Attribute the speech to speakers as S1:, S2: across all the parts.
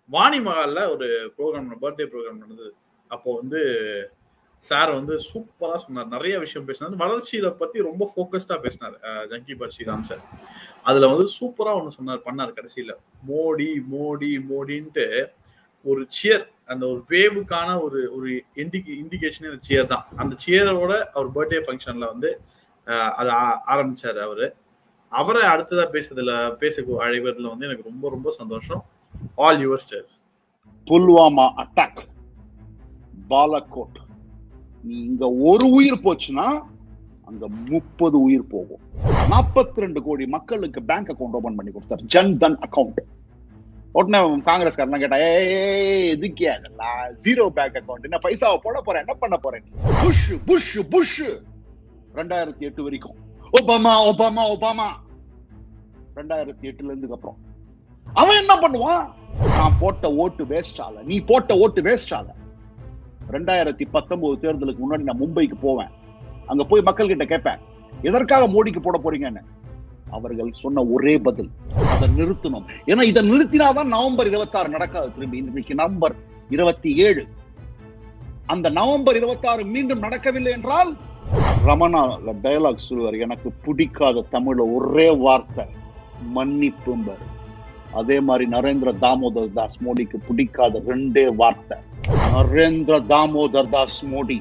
S1: வாணி மகால்ல ஒரு program birthday program நடந்தது அப்போ வந்து சார் வந்து சூப்பரா சொன்னார் நிறைய விஷயம் பேசினார் வளர்ச்சியில பத்தி ரொம்ப ஃபோக்கஸ்டா பேசினார் ஜங்கி பர் ஸ்ரீராம் சார் அதுல வந்து சூப்பரா ஒண்ணு சொன்னார் பண்ணார் கடைசியில மோடி மோடி மோடின்ட்டு ஒரு சியர் அந்த ஒரு வேவுக்கான ஒரு ஒரு இண்டிகே இண்டிகேஷனே அந்த சியர் தான் அந்த சியரோட அவர் பர்த்டே ஃபங்க்ஷன்ல வந்து அதை ஆரம்பிச்சாரு அவரு அவரை அடுத்ததா பேசுறதுல பேச அழைவதுல வந்து எனக்கு ரொம்ப ரொம்ப சந்தோஷம் all your stairs
S2: Pulwama attack Balakot நீ இங்க ஒரு உயிர் போச்சுன்னா அங்க முப்பது உயிர் போகும் நாற்பத்தி ரெண்டு கோடி மக்களுக்கு பேங்க் அக்கௌண்ட் ஓபன் பண்ணி கொடுத்தார் ஜன் தன் அக்கௌண்ட் உடனே காங்கிரஸ்காரன் கேட்டா ஏ எதுக்கே அதெல்லாம் ஜீரோ பேங்க் அக்கௌண்ட் என்ன பைசாவை போட போறேன் என்ன பண்ண போறேன் புஷ் புஷ் புஷ் ரெண்டாயிரத்தி எட்டு வரைக்கும் ஒபாமா ஒபாமா ஒபாமா ரெண்டாயிரத்தி எட்டுல இருந்து அப்புறம் அவன் என்ன பண்ணுவான் நான் போட்ட ஓட்டு வேஸ்ட் ஆல நீ போட்ட ஓட்டு வேஸ்ட் ஆல ரெண்டாயிரத்தி பத்தொன்பது தேர்தலுக்கு முன்னாடி நான் மும்பைக்கு போவேன் அங்க போய் மக்கள் கிட்ட கேட்பேன் எதற்காக மோடிக்கு போட போறீங்கன்னு அவர்கள் சொன்ன ஒரே பதில் அதை நிறுத்தணும் ஏன்னா இதை நிறுத்தினாதான் நவம்பர் இருபத்தி ஆறு நடக்காது திரும்பி இன்னைக்கு நவம்பர் இருபத்தி ஏழு அந்த நவம்பர் இருபத்தி ஆறு மீண்டும் நடக்கவில்லை என்றால் ரமணா டயலாக் சொல்லுவார் எனக்கு பிடிக்காத தமிழ்ல ஒரே வார்த்தை மன்னிப்பும்பர் அதே மாதிரி நரேந்திர தாமோதர் தாஸ் மோடிக்கு பிடிக்காத ரெண்டே வார்த்தை நரேந்திர தாமோதர் தாஸ் மோடி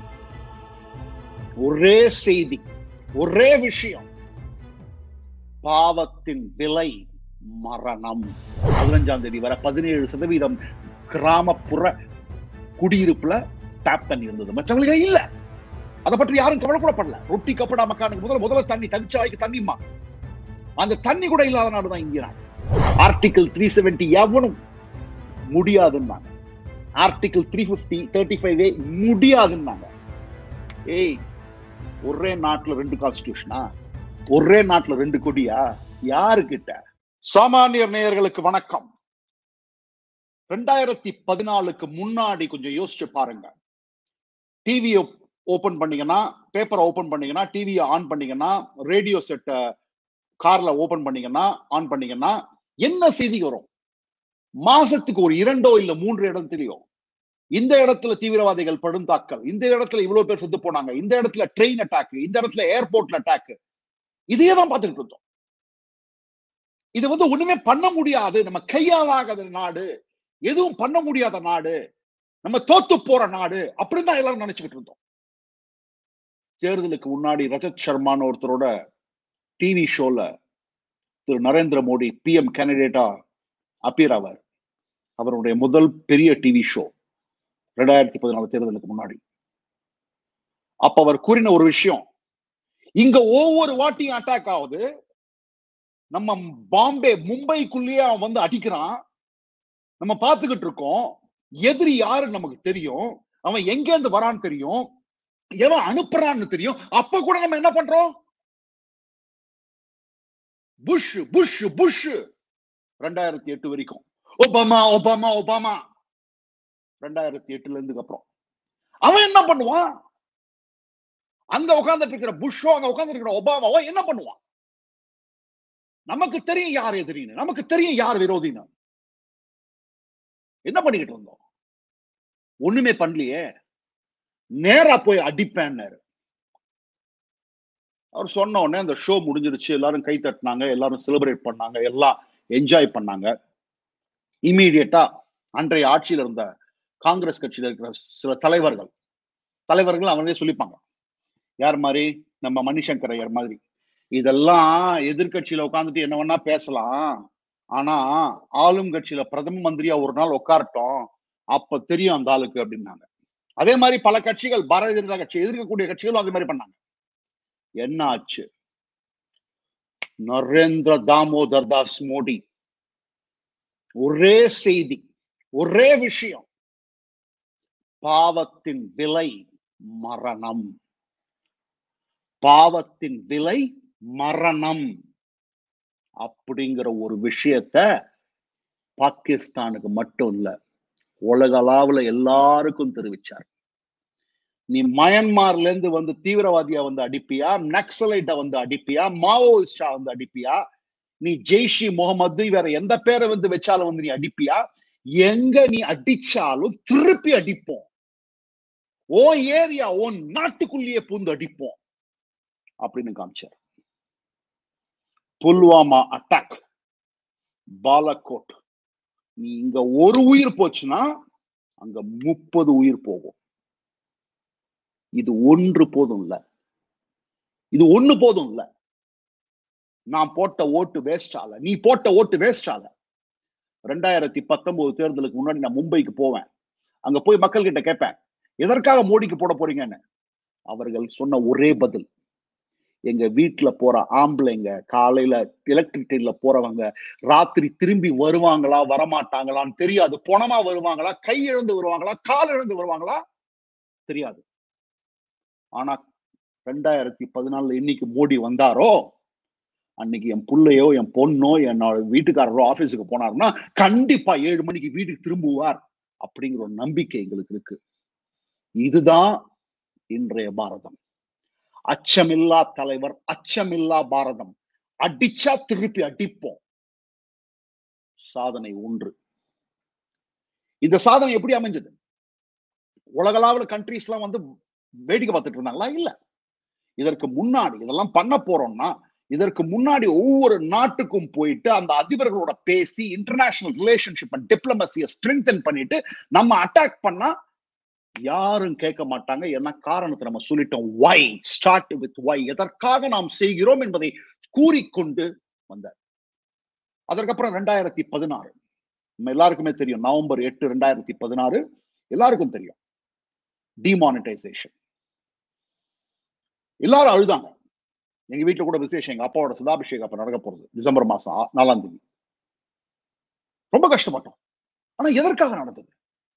S2: ஒரே செய்தி ஒரே விஷயம் பாவத்தின் விலை மரணம் பதினஞ்சாம் தேதி வர பதினேழு சதவீதம் கிராமப்புற குடியிருப்புல டேப் தண்ணி இருந்தது மற்றவங்களுக்கு இல்ல அதை பற்றி யாரும் கவலைப்படப்படல ரொட்டி கப்படா மக்கானுக்கு முதல்ல முதல்ல தண்ணி தவிச்ச வாய்க்கு தண்ணிமா அந்த தண்ணி கூட இல்லாத நாடு தான் இந்திய நாடு ஆர்டிகிள் த்ரீ செவன்டி எவனும் முடியாதுன்னாங்க article three fifty thirty five முடியாதுன்னாங்க ஏய் ஒரே நாட்டுல ரெண்டு கான்ஸ்டியூஷனா ஒரே நாட்டுல ரெண்டு கொடியா யாருக்கிட்ட சாமானியர் நேயர்களுக்கு வணக்கம் ரெண்டாயிரத்தி பதினாலுக்கு முன்னாடி கொஞ்சம் யோசிச்சு பாருங்க டிவியை ஓபன் பண்ணீங்கன்னா பேப்பரை ஓபன் பண்ணீங்கன்னா டிவியை ஆன் பண்ணீங்கன்னா ரேடியோ செட்டை கார்ல ஓபன் பண்ணீங்கன்னா ஆன் பண்ணீங்கன்னா என்ன செய்தி வரும் மாசத்துக்கு ஒரு இரண்டோ இல்ல மூன்று இடம் தெரியும் இந்த இடத்துல தீவிரவாதிகள் படுந்தாக்கல் இந்த இடத்துல இவ்வளவு பேர் செத்து போனாங்க இந்த இடத்துல ட்ரெயின் அட்டாக் இந்த இடத்துல ஏர்போர்ட்ல அட்டாக் இதையே தான் பார்த்துக்கிட்டு இருந்தோம் இது வந்து ஒண்ணுமே பண்ண முடியாது நம்ம கையாளாகாத நாடு எதுவும் பண்ண முடியாத நாடு நம்ம தோத்து போற நாடு அப்படின்னு தான் எல்லாரும் நினைச்சுக்கிட்டு இருந்தோம் தேர்தலுக்கு முன்னாடி ரஜத் சர்மான்னு ஒருத்தரோட டிவி ஷோல திரு நரேந்திர மோடி பிஎம் கேண்டிடேட்டா அப்பியர் ஆவார் அவருடைய முதல் பெரிய டிவி ஷோ ரெண்டாயிரத்தி பதினாலு தேர்தலுக்கு முன்னாடி அப்ப அவர் கூறின ஒரு விஷயம் இங்க ஒவ்வொரு வாட்டியும் அட்டாக் ஆகுது நம்ம பாம்பே மும்பைக்குள்ளேயே அவன் வந்து அடிக்கிறான் நம்ம பார்த்துக்கிட்டு இருக்கோம் எதிரி யாருன்னு நமக்கு தெரியும் அவன் எங்க இருந்து வரான்னு தெரியும் எவன் அனுப்புறான்னு தெரியும் அப்ப கூட நம்ம என்ன பண்றோம் புஷ் புஷ் புஷ் ரெண்டாயிரத்தி எட்டு வரைக்கும் ஒபாமா ஒபாமா ஒபாமா ரெண்டாயிரத்தி எட்டுல இருந்து அப்புறம் அவன் என்ன பண்ணுவான் அங்க உட்கார்ந்துட்டு இருக்கிற புஷோ அங்க உட்கார்ந்து இருக்கிற ஒபாமாவோ என்ன பண்ணுவான் நமக்கு தெரியும் யார் எதிரின்னு நமக்கு தெரியும் யார் விரோதின்னு என்ன பண்ணிக்கிட்டு இருந்தோம் ஒண்ணுமே பண்ணலையே நேரா போய் அடிப்பேன்னாரு அவர் சொன்ன உடனே அந்த ஷோ முடிஞ்சிருச்சு எல்லாரும் கை தட்டினாங்க எல்லாரும் செலிப்ரேட் பண்ணாங்க எல்லாம் என்ஜாய் பண்ணாங்க இமீடியட்டா அன்றைய ஆட்சியில் இருந்த காங்கிரஸ் கட்சியில் இருக்கிற சில தலைவர்கள் தலைவர்கள் அவங்களே சொல்லிப்பாங்க யார் மாதிரி நம்ம மணிசங்கர் ஐயர் மாதிரி இதெல்லாம் எதிர்கட்சியில உட்காந்துட்டு என்ன வேணா பேசலாம் ஆனா ஆளும் கட்சியில பிரதம மந்திரியா ஒரு நாள் உட்காரட்டும் அப்ப தெரியும் அந்த ஆளுக்கு அப்படின்னாங்க அதே மாதிரி பல கட்சிகள் பாரதிய ஜனதா கட்சி எதிர்க்கக்கூடிய கட்சிகளும் அதே மாதிரி பண்ணாங்க என்ன ஆச்சு நரேந்திர தாமோதர் தாஸ் மோடி ஒரே செய்தி ஒரே விஷயம் பாவத்தின் விலை மரணம் பாவத்தின் விலை மரணம் அப்படிங்கிற ஒரு விஷயத்த பாகிஸ்தானுக்கு மட்டும் இல்ல உலகளாவுல எல்லாருக்கும் தெரிவிச்சார் நீ மயன்மார்ல இருந்து வந்து தீவிரவாதியா வந்து அடிப்பியா நக்சலைட்ட வந்து அடிப்பியா மாவோயிஸ்டா வந்து அடிப்பியா நீ ஜெய்ஷி முகமது வேற எந்த பேரை வந்து வச்சாலும் வந்து நீ அடிப்பியா எங்க நீ அடிச்சாலும் திருப்பி அடிப்போம் ஓ ஏரியா ஓ நாட்டுக்குள்ளேயே பூந்து அடிப்போம் அப்படின்னு காமிச்சார் புல்வாமா அட்டாக் பாலக்கோட் நீ இங்க ஒரு உயிர் போச்சுன்னா அங்க முப்பது உயிர் போகும் இது ஒன்று போதும் இல்ல இது ஒண்ணு போதும் இல்ல நான் போட்ட ஓட்டு வேஸ்ட் ஆல நீ போட்ட ஓட்டு வேஸ்ட் ஆல ரெண்டாயிரத்தி பத்தொன்பது தேர்தலுக்கு முன்னாடி நான் மும்பைக்கு போவேன் அங்க போய் மக்கள் கிட்ட கேட்பேன் எதற்காக மோடிக்கு போட போறீங்கன்னு அவர்கள் சொன்ன ஒரே பதில் எங்க வீட்டுல போற ஆம்பளைங்க காலையில எலக்ட்ரிக் ட்ரெயின்ல போறவங்க ராத்திரி திரும்பி வருவாங்களா வரமாட்டாங்களான்னு தெரியாது பணமா வருவாங்களா கை இழந்து வருவாங்களா கால் இழந்து வருவாங்களா தெரியாது ஆனா ரெண்டாயிரத்தி பதினாலுல இன்னைக்கு மோடி வந்தாரோ அன்னைக்கு என் புள்ளையோ என் பொண்ணோ என்னோட வீட்டுக்காரரோ ஆபீஸுக்கு போனாருன்னா கண்டிப்பா ஏழு மணிக்கு வீட்டுக்கு திரும்புவார் அப்படிங்கிற ஒரு நம்பிக்கை எங்களுக்கு இருக்கு இதுதான் இன்றைய பாரதம் அச்சமில்லா தலைவர் அச்சமில்லா பாரதம் அடிச்சா திருப்பி அடிப்போம் சாதனை ஒன்று இந்த சாதனை எப்படி அமைஞ்சது உலகளாவில் கண்ட்ரீஸ் எல்லாம் வந்து வேடிக்கை பார்த்துட்டு இருந்தாங்களா இல்ல இதற்கு முன்னாடி இதெல்லாம் பண்ண போறோம்னா இதற்கு முன்னாடி ஒவ்வொரு நாட்டுக்கும் போயிட்டு அந்த அதிபர்களோட பேசி இன்டர்நேஷனல் ரிலேஷன்ஷிப் டிப்ளமசியை ஸ்ட்ரெங்தன் பண்ணிட்டு நம்ம அட்டாக் பண்ணா யாரும் கேட்க மாட்டாங்க என்ன காரணத்தை நம்ம சொல்லிட்டோம் ஒய் ஸ்டார்ட் வித் ஒய் எதற்காக நாம் செய்கிறோம் என்பதை கூறிக்கொண்டு வந்தார் அதற்கப்புறம் ரெண்டாயிரத்தி பதினாறு நம்ம எல்லாருக்குமே தெரியும் நவம்பர் எட்டு ரெண்டாயிரத்தி பதினாறு எல்லாருக்கும் தெரியும் டிமானிட்டைசேஷன் எல்லாரும் அழுதாங்க எங்க வீட்டுல கூட விசேஷம் எங்க அப்பாவோட சுதாபிஷேகம் அப்ப நடக்க போறது டிசம்பர் மாசம் ஆ- நாலாம் தேதி ரொம்ப கஷ்டப்பட்டோம் ஆனா எதற்காக நடந்தது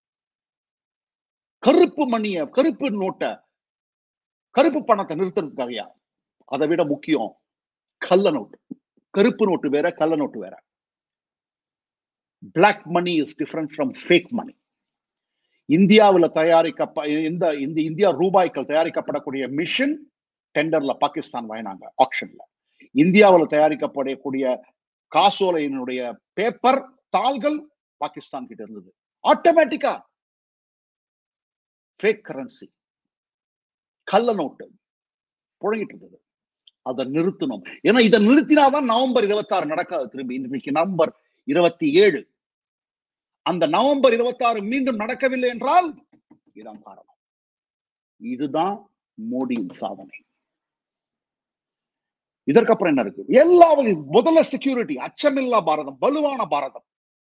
S2: கருப்பு மணிய கருப்பு நோட்டை கருப்பு பணத்தை நிறுத்துறதுக்காகயா அதை விட முக்கியம் கள்ள நோட்டு கருப்பு நோட்டு வேற கள்ள நோட்டு வேற black money is different from fake money இந்தியாவில் தயாரிக்கப்ப இந்த இந்த இந்தியா ரூபாய்கள் தயாரிக்கப்படக்கூடிய மிஷின் டெண்டர்ல பாகிஸ்தான் வாங்கினாங்க ஆக்ஷன்ல இந்தியாவில் தயாரிக்கப்படக்கூடிய காசோலையினுடைய பேப்பர் தாள்கள் பாகிஸ்தான் கிட்ட இருந்தது ஆட்டோமேட்டிக்கா ஃபேக் கரன்சி கள்ள நோட்டு புழங்கிட்டு இருந்தது அதை நிறுத்தணும் ஏன்னா இதை நிறுத்தினாதான் நவம்பர் இருபத்தாறு நடக்காது திரும்பி இன்னைக்கு நவம்பர் இருபத்தி ஏழு அந்த நவம்பர் இருபத்தாறு மீண்டும் நடக்கவில்லை என்றால் இதான் காரணம் இதுதான் மோடியின் சாதனை இதற்கப்புறம் என்ன இருக்கு எல்லா வகை முதல்ல செக்யூரிட்டி அச்சமில்லா பாரதம் வலுவான பாரதம்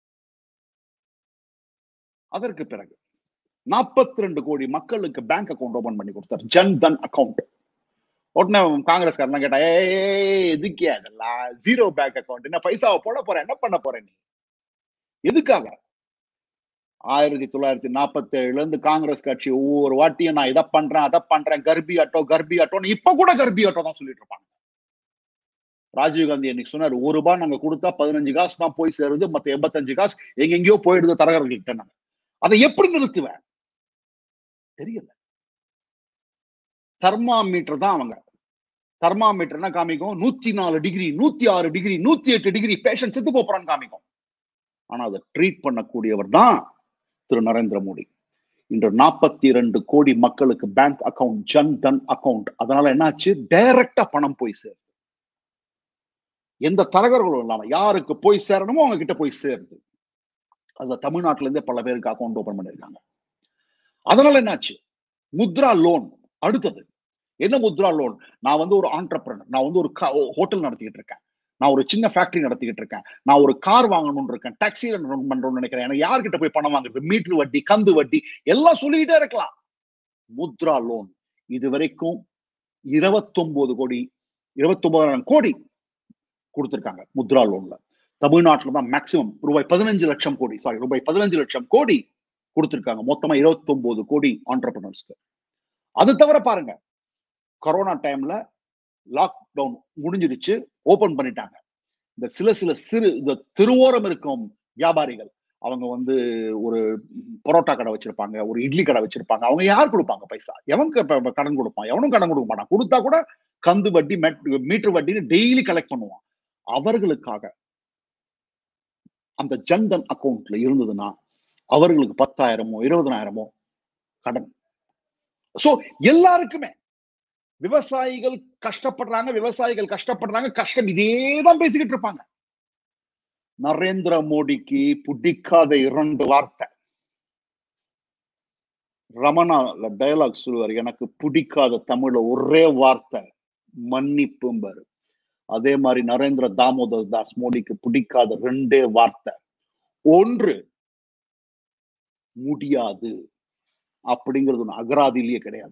S2: அதற்கு பிறகு நாற்பத்தி ரெண்டு கோடி மக்களுக்கு பேங்க் அக்கவுண்ட் ஓபன் பண்ணி கொடுத்தார் ஜன் தன் அக்கவுண்ட் உடனே காங்கிரஸ்காரன் கேட்டா ஏய் எதுக்கே அதெல்லாம் ஜீரோ பேங்க் அக்கவுண்ட் என்ன பைசாவை போட போற என்ன பண்ண போற நீ எதுக்காக ஆயிரத்தி தொள்ளாயிரத்தி நாற்பத்தி ஏழுல இருந்து காங்கிரஸ் கட்சி ஒவ்வொரு வாட்டியும் நான் இதை பண்றேன் அதை பண்றேன் கர்ப்பி ஆட்டோ கர்ப்பி ஆட்டோன்னு இப்ப கூட கர்ப்பி ஆட்டோ தான் சொல்லிட்டு இருப்பாங்க ராஜீவ் காந்தி இன்னைக்கு சொன்னாரு ஒரு ரூபாய் நாங்க கொடுத்தா பதினஞ்சு காசு தான் போய் சேருது மத்த எண்பத்தஞ்சு காசு எங்க எங்கேயோ போயிடுது தரகர்கள்கிட்ட நாங்க அதை எப்படி நிறுத்துவேன் தெரியல தெர்மாமீட்டர் தான் அவங்க தெர்மாமீட்டர்னா காமிக்கும் நூத்தி நாலு டிகிரி நூத்தி ஆறு டிகிரி நூத்தி எட்டு டிகிரி பேஷண்ட் செத்து போறான்னு காமிக்கும் ஆனா அதை ட்ரீட் பண்ணக்கூடியவர் தான் திரு நரேந்திர மோடி இன்று நாற்பத்தி இரண்டு கோடி மக்களுக்கு bank account Jan Dhan account அதனால என்னாச்சு டைரக்டா பணம் போய் சேருது எந்த தரகர்களும் இல்லாம யாருக்கு போய் சேரணுமோ அவங்க கிட்ட போய் சேருது அதுல தமிழ்நாட்டுல இருந்தே பல பேருக்கு அக்கவுண்ட் ஓபன் பண்ணிருக்காங்க அதனால என்னாச்சு முத்ரா லோன் அடுத்தது என்ன முத்ரா லோன் நான் வந்து ஒரு ஆண்டர்பிரனர் நான் வந்து ஒரு ஹோட்டல் நடத்திக்கிட்டு இருக்கேன் நான் ஒரு சின்ன ஃபேக்டரி நடத்திக்கிட்டு இருக்கேன் நான் ஒரு கார் வாங்கணும்னு இருக்கேன் டாக்ஸி ரன் பண்றோம்னு நினைக்கிறேன் எனக்கு யார்கிட்ட போய் பணம் வாங்குறது மீட்டர் வட்டி கந்து வட்டி எல்லாம் சொல்லிக்கிட்டே இருக்கலாம் முத்ரா லோன் இது வரைக்கும் இருபத்தொன்பது கோடி இருபத்தொன்பதாயிரம் கோடி கொடுத்திருக்காங்க முத்ரா லோன்ல தமிழ்நாட்டில் தான் மேக்சிமம் ரூபாய் பதினஞ்சு லட்சம் கோடி சாரி ரூபாய் பதினஞ்சு லட்சம் கோடி கொடுத்திருக்காங்க மொத்தமா இருபத்தொன்பது கோடி ஆண்டர்பிரினர்ஸ்க்கு அது தவிர பாருங்க கொரோனா டைம்ல லாக்டவுன் முடிஞ்சிருச்சு ஓபன் பண்ணிட்டாங்க இந்த சில சில சிறு இந்த திருவோரம் இருக்கும் வியாபாரிகள் அவங்க வந்து ஒரு பரோட்டா கடை வச்சிருப்பாங்க ஒரு இட்லி கடை வச்சிருப்பாங்க அவங்க யார் கொடுப்பாங்க பைசா எவனுக்கு இப்ப கடன் கொடுப்பான் எவனும் கடன் கொடுக்க மாட்டான் கொடுத்தா கூட கந்து வட்டி மீட்டர் வட்டின்னு டெய்லி கலெக்ட் பண்ணுவான் அவர்களுக்காக அந்த ஜன்தன் அக்கவுண்ட்ல இருந்ததுன்னா அவர்களுக்கு பத்தாயிரமோ இருபதனாயிரமோ கடன் சோ எல்லாருக்குமே விவசாயிகள் கஷ்டப்படுறாங்க விவசாயிகள் கஷ்டப்படுறாங்க கஷ்டம் இதேதான் பேசிக்கிட்டு இருப்பாங்க நரேந்திர மோடிக்கு பிடிக்காத இரண்டு வார்த்தை ரமணா டயலாக் சொல்லுவார் எனக்கு பிடிக்காத தமிழ்ல ஒரே வார்த்தை மன்னிப்பும்பாரு அதே மாதிரி நரேந்திர தாமோதர் தாஸ் மோடிக்கு பிடிக்காத ரெண்டே வார்த்தை ஒன்று முடியாது அப்படிங்கிறது ஒண்ணு அகராதியிலேயே கிடையாது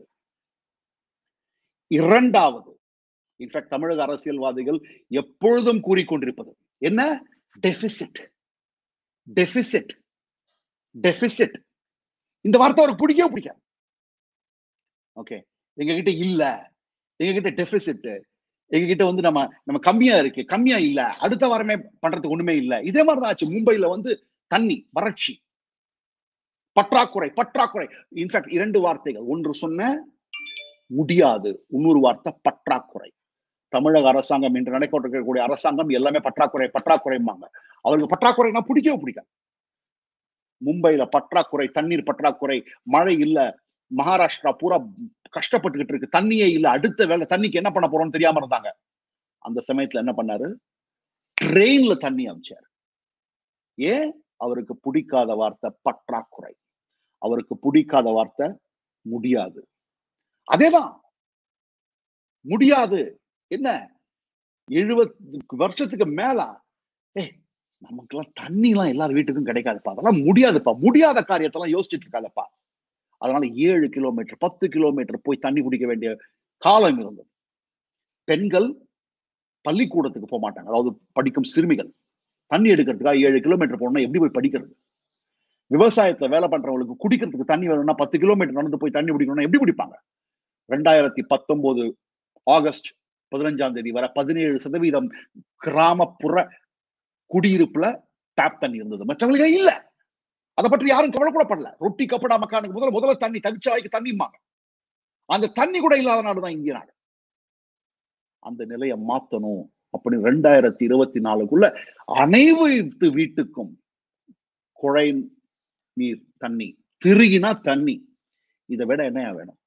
S2: இரண்டாவது இன்ஃபேக்ட் தமிழக அரசியல்வாதிகள் எப்பொழுதும் கூறிக்கொண்டிருப்பது என்ன டெபிசிட் டெபிசிட் டெபிசிட் இந்த வார்த்தை அவருக்கு பிடிக்கவே பிடிக்காது ஓகே எங்க கிட்ட இல்ல எங்க கிட்ட டெபிசிட் எங்க கிட்ட வந்து நம்ம நம்ம கம்மியா இருக்கு கம்மியா இல்ல அடுத்த வாரமே பண்றதுக்கு ஒண்ணுமே இல்ல இதே மாதிரிதான் ஆச்சு மும்பைல வந்து தண்ணி வறட்சி பற்றாக்குறை பற்றாக்குறை இன்ஃபேக்ட் இரண்டு வார்த்தைகள் ஒன்று சொன்ன முடியாது இன்னொரு வார்த்தை பற்றாக்குறை தமிழக அரசாங்கம் இன்று நடைபெற்றிருக்கக்கூடிய அரசாங்கம் எல்லாமே பற்றாக்குறை பற்றாக்குறைம்பாங்க அவருக்கு பற்றாக்குறைனா பிடிக்கவே பிடிக்காது மும்பைல பற்றாக்குறை தண்ணீர் பற்றாக்குறை மழை இல்ல மகாராஷ்டிரா பூரா கஷ்டப்பட்டுக்கிட்டு இருக்கு தண்ணியே இல்ல அடுத்த வேலை தண்ணிக்கு என்ன பண்ண போறோம்னு தெரியாம இருந்தாங்க அந்த சமயத்துல என்ன பண்ணாரு ட்ரெயின்ல தண்ணி அமைச்சார் ஏன் அவருக்கு பிடிக்காத வார்த்தை பற்றாக்குறை அவருக்கு பிடிக்காத வார்த்தை முடியாது அதேதான் முடியாது என்ன எழுபது வருஷத்துக்கு மேல ஏய் நமக்கெல்லாம் தண்ணி எல்லாம் எல்லார் வீட்டுக்கும் கிடைக்காதுப்பா அதெல்லாம் முடியாதுப்பா முடியாத காரியத்தெல்லாம் யோசிச்சுட்டு இருக்காதப்பா அதனால ஏழு கிலோமீட்டர் பத்து கிலோமீட்டர் போய் தண்ணி குடிக்க வேண்டிய காலம் இருந்தது பெண்கள் பள்ளிக்கூடத்துக்கு போக மாட்டாங்க அதாவது படிக்கும் சிறுமிகள் தண்ணி எடுக்கிறதுக்காக ஏழு கிலோமீட்டர் போகணும்னா எப்படி போய் படிக்கிறது விவசாயத்துல வேலை பண்றவங்களுக்கு குடிக்கிறதுக்கு தண்ணி வேணும்னா பத்து கிலோமீட்டர் நடந்து போய் தண்ணி குடிக்கணும்னா எப்படி குடிப்பாங்க ரெண்டாயிரத்தி பத்தொன்பது ஆகஸ்ட் பதினஞ்சாம் தேதி வரை பதினேழு சதவீதம் கிராமப்புற குடியிருப்புல டேப் தண்ணி இருந்தது மற்றவங்களுக்கு இல்ல அதை பற்றி யாரும் கவலை கூட படல ரொட்டி கப்படா மக்கானுக்கு முதல்ல முதல்ல தண்ணி தவிச்ச வாய்க்கு தண்ணிம்பாங்க அந்த தண்ணி கூட இல்லாத நாடுதான் இந்திய நாடு அந்த நிலையை மாத்தணும் அப்படின்னு ரெண்டாயிரத்தி இருபத்தி நாலுக்குள்ள அனைவரு வீட்டுக்கும் குழை நீர் தண்ணி திருகினா தண்ணி இதை விட என்னையா வேணும்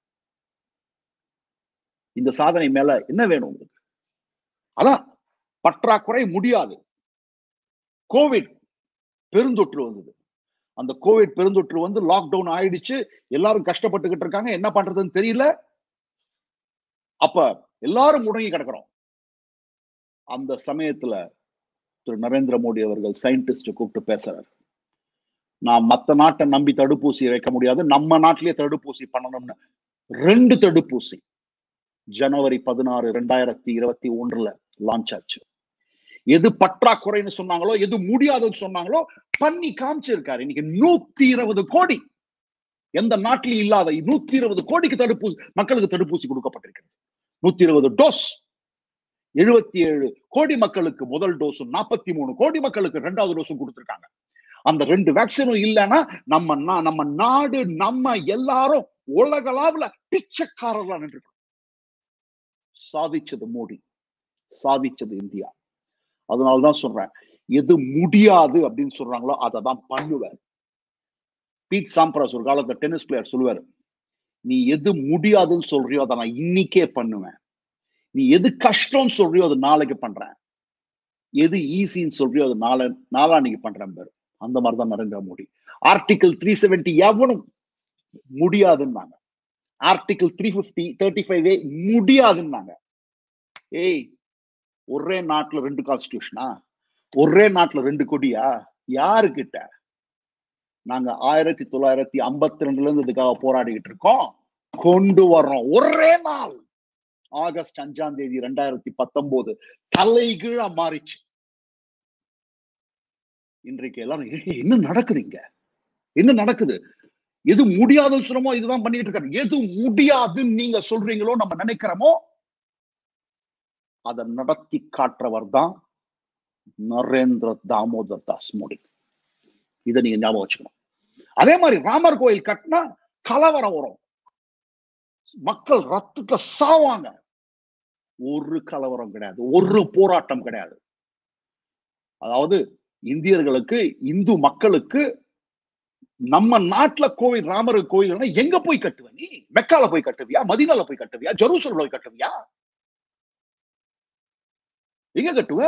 S2: இந்த சாதனை மேல என்ன வேணும் உங்களுக்கு அதான் பற்றாக்குறை முடியாது கோவிட் பெருந்தொற்று வந்தது அந்த கோவிட் பெருந்தொற்று வந்து லாக்டவுன் ஆயிடுச்சு எல்லாரும் கஷ்டப்பட்டுக்கிட்டு இருக்காங்க என்ன பண்றதுன்னு தெரியல அப்ப எல்லாரும் முடங்கி கிடக்குறோம் அந்த சமயத்துல திரு நரேந்திர மோடி அவர்கள் சயின்டிஸ்ட் கூப்பிட்டு பேசுறாரு நான் மத்த நாட்டை நம்பி தடுப்பூசி வைக்க முடியாது நம்ம நாட்டிலேயே தடுப்பூசி பண்ணணும்னு ரெண்டு தடுப்பூசி ஜனவரி பதினாறு ரெண்டாயிரத்தி இருபத்தி ஒன்றுல லான்ச் ஆச்சு எது பற்றாக்குறைன்னு சொன்னாங்களோ எது முடியாதுன்னு சொன்னாங்களோ பண்ணி காமிச்சிருக்காரு இன்னைக்கு நூத்தி இருபது கோடி எந்த நாட்டிலும் இல்லாத நூத்தி இருபது கோடிக்கு தடுப்பூசி மக்களுக்கு தடுப்பூசி கொடுக்கப்பட்டிருக்கிறது நூத்தி இருபது டோஸ் எழுபத்தி ஏழு கோடி மக்களுக்கு முதல் டோஸும் நாற்பத்தி மூணு கோடி மக்களுக்கு ரெண்டாவது டோஸும் கொடுத்திருக்காங்க அந்த ரெண்டு வேக்சினும் இல்லைன்னா நம்ம நா- நம்ம நாடு நம்ம எல்லாரும் உலகளாவுல பிச்சைக்காரர்களா நின்று சாதிச்சது மோடி சாதிச்சது இந்தியா அதனாலதான் சொல்றேன் எது முடியாது அப்படின்னு சொல்றாங்களோ அதை தான் பண்ணுவேன் பீட் சாம்ப்ராஸ் ஒரு காலத்துல டென்னிஸ் பிளேயர் சொல்லுவாரு நீ எது முடியாதுன்னு சொல்றியோ அதை நான் இன்னைக்கே பண்ணுவேன் நீ எது கஷ்டம்னு சொல்றியோ அது நாளைக்கு பண்றேன் எது ஈஸின்னு சொல்றியோ அது நாளை நாளான்னைக்கு பண்றேன் பேரு அந்த மாதிரிதான் Narendra Modi article three seventy எவனும் முடியாதுன்னாங்க article three fifty thirty five A முடியாதுன்னாங்க ஏய் ஒரே நாட்டுல ரெண்டு கான்ஸ்டியூஷனா ஒரே நாட்டுல ரெண்டு கொடியா யாருக்கிட்ட நாங்க ஆயிரத்தி தொள்ளாயிரத்தி ஐம்பத்தி ரெண்டுல இருந்து இதுக்காக போராடிக்கிட்டு இருக்கோம் கொண்டு வர்றோம் ஒரே நாள் ஆகஸ்ட் அஞ்சாம் தேதி ரெண்டாயிரத்தி பத்தொன்பது தலைகீழா மாறிச்சு இன்றைக்கு எல்லாரும் "ஏய், என்ன நடக்குது இங்க என்ன நடக்குது எது முடியாதுன்னு சொல்றோமோ இதுதான் பண்ணிட்டு இருக்காரு எது முடியாதுன்னு நீங்க சொல்றீங்களோ நம்ம நினைக்கிறோமோ அதை நடத்தி காட்டுறவர் தான் நரேந்திர தாமோதர் தாஸ் மோடி இதை நீங்க ஞாபகம் வச்சுக்கணும் அதே மாதிரி ராமர் கோயில் கட்டினா கலவரம் வரும் மக்கள் ரத்தத்துல சாவாங்க ஒரு கலவரம் கிடையாது ஒரு போராட்டம் கிடையாது அதாவது இந்தியர்களுக்கு இந்து மக்களுக்கு நம்ம நாட்டுல கோவில் ராமர் கோயில் எங்க போய் கட்டுவ நீ மெக்கால போய் கட்டுவியா மதினால போய் கட்டுவியா ஜெருசலம் போய் கட்டுவியா எங்க கட்டுவ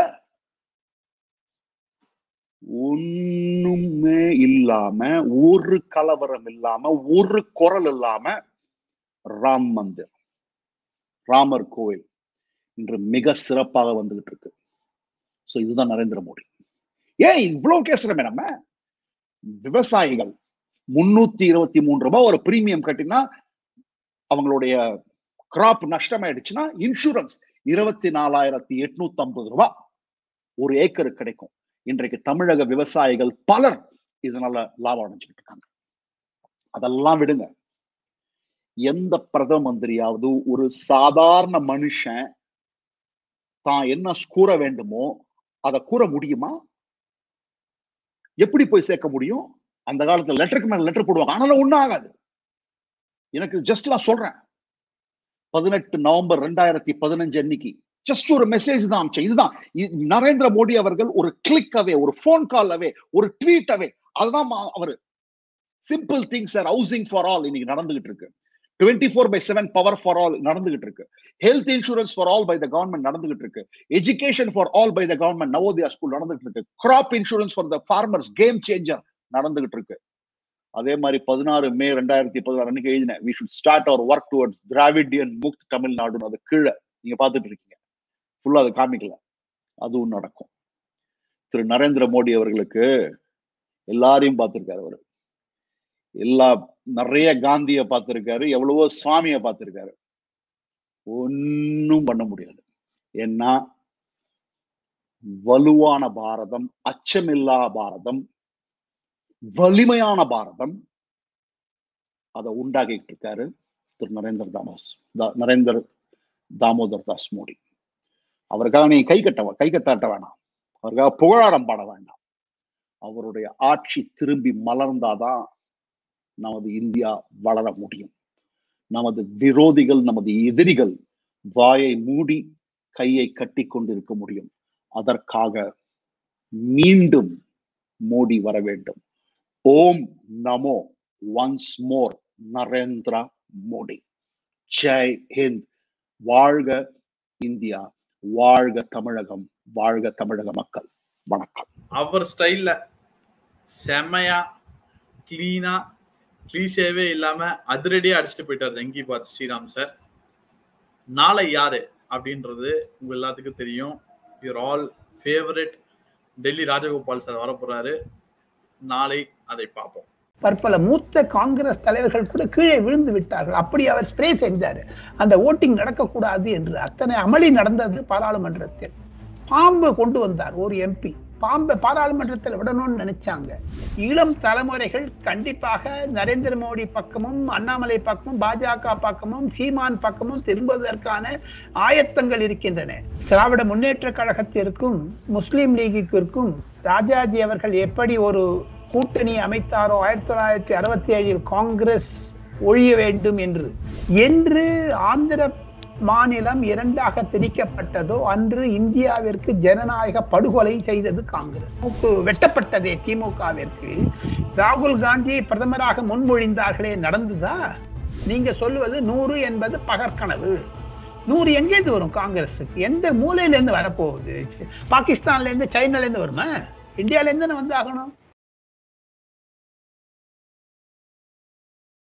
S2: ஒண்ணுமே இல்லாம ஒரு கலவரம் இல்லாம ஒரு குரல் இல்லாம ராம் மந்திர் ராமர் கோவில் இன்று மிக சிறப்பாக வந்துகிட்டு இருக்கு சோ இதுதான் நரேந்திர மோடி ஏன் இவ்வளவு பேசுறோமே நம்ம விவசாயிகள் முன்னூத்தி இருபத்தி மூன்று ரூபாய் ஒரு பிரீமியம் கட்டினா அவங்களுடைய கிராப் நஷ்டமாயிடுச்சுன்னா இன்சூரன்ஸ் இருபத்தி நாலாயிரத்தி எட்நூத்தி ஐம்பது ரூபாய் ஒரு ஏக்கருக்கு கிடைக்கும் இன்றைக்கு தமிழக விவசாயிகள் பலர் இதனால லாபம் அடைஞ்சுக்கிட்டு இருக்காங்க அதெல்லாம் விடுங்க எந்த பிரதம மந்திரியாவது ஒரு சாதாரண மனுஷன் தான் என்ன கூற வேண்டுமோ அதை கூற முடியுமா எப்படி போய் சேர்க்க முடியும் அந்த காலத்துல லெட்டருக்கு மேல லெட்டர் போடுவாங்க ஆனாலும் ஒண்ணும் ஆகாது எனக்கு ஜஸ்ட் நான் சொல்றேன் பதினெட்டு நவம்பர் ரெண்டாயிரத்தி பதினஞ்சு அன்னைக்கு ஜஸ்ட் ஒரு மெசேஜ் தான் அமிச்சேன் இதுதான் இ- நரேந்திர மோடி அவர்கள் ஒரு கிளிக் அவே ஒரு போன் கால் அவே ஒரு ட்வீட் அவே அதுதான் மா- அவரு simple things are housing for all இன்னைக்கு நடந்துகிட்டு இருக்கு twenty four by seven power for all நடந்துகிட்டு இருக்கு health insurance for all by the government நடந்துகிட்டு இருக்கு education for all by the government Navodaya school நடந்துகிட்டு இருக்கு crop insurance for the farmers game changer நடந்துகிட்டு இருக்கு அதே மாதிரி பதினாறு மே ரெண்டாயிரத்தி பதினாறு அன்னைக்கு எழுதினேன் we should start our work towards Dravidian mukt தமிழ்நாடுன்னு அது கீழே நீங்க பார்த்துட்டு இருக்கீங்க ஃபுல்லா அது காமிக்கல அதுவும் நடக்கும் திரு நரேந்திர மோடி அவர்களுக்கு எல்லாரையும் பார்த்திருக்காரு அவரு எல்லா நிறைய காந்திய பார்த்திருக்காரு எவ்வளவோ சுவாமிய பார்த்திருக்காரு ஒன்னும் பண்ண முடியாது ஏன்னா வலுவான பாரதம் அச்சமில்லா பாரதம் வலிமையான பாரதம் அதை உண்டாக்கிட்டு இருக்காரு திரு நரேந்திர தாமோஸ் தா- நரேந்திர தாமோதர் தாஸ் மோடி அவருக்காக நீ கை கட்ட கை கட்டாட்ட வேணாம் அவருக்காக புகழாரம் பாட வேண்டாம் அவருடைய ஆட்சி திரும்பி மலர்ந்தாதான் நமது இந்தியா வளர முடியும் நமது விரோதிகள் நமது எதிரிகள் வாயை மூடி கையை கட்டி கொண்டிருக்க முடியும் அதற்காக மீண்டும் மோடி வர வேண்டும் ஓம் நமோ ஒன்ஸ் மோர் நரேந்திர மோடி ஜெய் ஹிந்த் வாழ்க இந்தியா வாழ்க தமிழகம் வாழ்க தமிழக மக்கள் வணக்கம்
S1: அவர் ஸ்டைல்ல செமையா கிளீனா கிளீஷேவே இல்லாம அதிரடியா அடிச்சுட்டு போயிட்டார் ஜங்கி பாத் ஸ்ரீராம் சார் நாளை யாரு அப்படின்றது உங்க எல்லாத்துக்கும் தெரியும் your all favourite Delhi Rajagopal sir வரப்போறாரு நாளை அதை பார்ப்போம்
S3: பற்பல மூத்த காங்கிரஸ் தலைவர்கள் கூட கீழே விழுந்து விட்டார்கள் அப்படி அவர் ஸ்ப்ரே செஞ்சார் அந்த ஓட்டிங் நடக்கக்கூடாது என்று அத்தனை அமளி நடந்தது பாராளுமன்றத்தில் பாம்பு கொண்டு வந்தார் ஒரு எம்பி பாம்பை பாராளுமன்றத்தில் விடணும்னு நினைச்சாங்க இளம் தலைமுறைகள் கண்டிப்பாக நரேந்திர மோடி பக்கமும் அண்ணாமலை பக்கமும் பாஜக பக்கமும் சீமான் பக்கமும் திரும்புவதற்கான ஆயத்தங்கள் இருக்கின்றன திராவிட முன்னேற்ற கழகத்திற்கும் முஸ்லிம் லீகிற்கும் ராஜாஜி அவர்கள் எப்படி ஒரு கூட்டணி அமைத்தாரோ ஆயிரத்தி தொள்ளாயிரத்தி அறுபத்தி ஏழில் காங்கிரஸ் ஒழிய வேண்டும் என்று என்று ஆந்திர மாநிலம் இரண்டாக பிரிக்கப்பட்டதோ அன்று இந்தியாவிற்கு ஜனநாயக படுகொலை செய்தது காங்கிரஸ் மூக்கு வெட்டப்பட்டதே திமுகவிற்கு ராகுல் காந்தி பிரதமராக முன்மொழிந்தார்களே நடந்ததா நீங்க சொல்லுவது நூறு என்பது பகற்கனவு நூறு எங்கேருந்து வரும் காங்கிரஸுக்கு எந்த மூலையில இருந்து வரப்போகுது பாகிஸ்தான்ல இருந்து சைனால இருந்து வருமா இந்தியால இருந்து தானே வந்தாகணும்